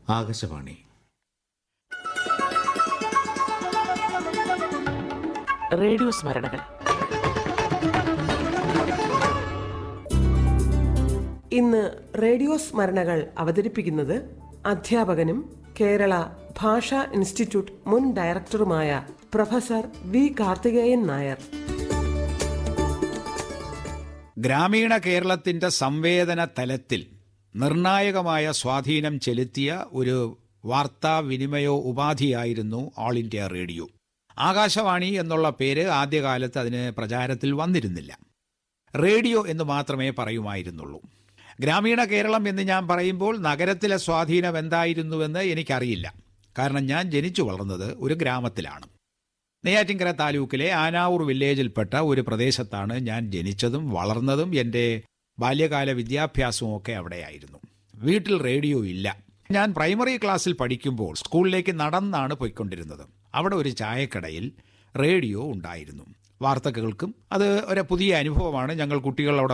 Akashvani radio സ്മരണകൾ ഇന്ന് radio സ്മരണകൾ അവതരിപ്പിക്കുന്നത് അധ്യാപകനും കേരള ഭാഷാ ഇൻസ്റ്റിറ്റ്യൂട്ട് മുൻ ഡയറക്ടറുമായ പ്രൊഫസർ വി കാർത്തികേയൻ നായർ ഗ്രാമീണ കേരളത്തിന്റെ സംവേദന തലത്തിൽ നിർണായകമായ സ്വാധീനം ചെലുത്തിയ ഒരു വാർത്താ വിനിമയ ഉപാധിയായിരുന്നു ഓൾ ഇന്ത്യ റേഡിയോ ആകാശവാണി എന്നുള്ള പേര് ആദ്യകാലത്ത് അതിന് പ്രചാരത്തിൽ വന്നിരുന്നില്ല റേഡിയോ എന്ന് മാത്രമേ പറയുമായിരുന്നുള്ളൂ ഗ്രാമീണ കേരളം എന്ന് ഞാൻ പറയുമ്പോൾ നഗരത്തിലെ സ്വാധീനം എന്തായിരുന്നുവെന്ന് എനിക്കറിയില്ല കാരണം ഞാൻ ജനിച്ചു വളർന്നത് ഒരു ഗ്രാമത്തിലാണ് നെയ്യാറ്റിൻകര താലൂക്കിലെ ആനാവൂർ വില്ലേജിൽപ്പെട്ട ഒരു പ്രദേശത്താണ് ഞാൻ ജനിച്ചതും വളർന്നതും എൻ്റെ ബാല്യകാല വിദ്യാഭ്യാസവും ഒക്കെ അവിടെയായിരുന്നു വീട്ടിൽ റേഡിയോ ഇല്ല ഞാൻ പ്രൈമറി ക്ലാസ്സിൽ പഠിക്കുമ്പോൾ സ്കൂളിലേക്ക് നടന്നാണ് പോയിക്കൊണ്ടിരുന്നത് അവിടെ ഒരു ചായക്കടയിൽ റേഡിയോ ഉണ്ടായിരുന്നു വാർത്ത കേൾക്കും അത് ഒരു പുതിയ അനുഭവമാണ് ഞങ്ങൾ കുട്ടികൾ അവിടെ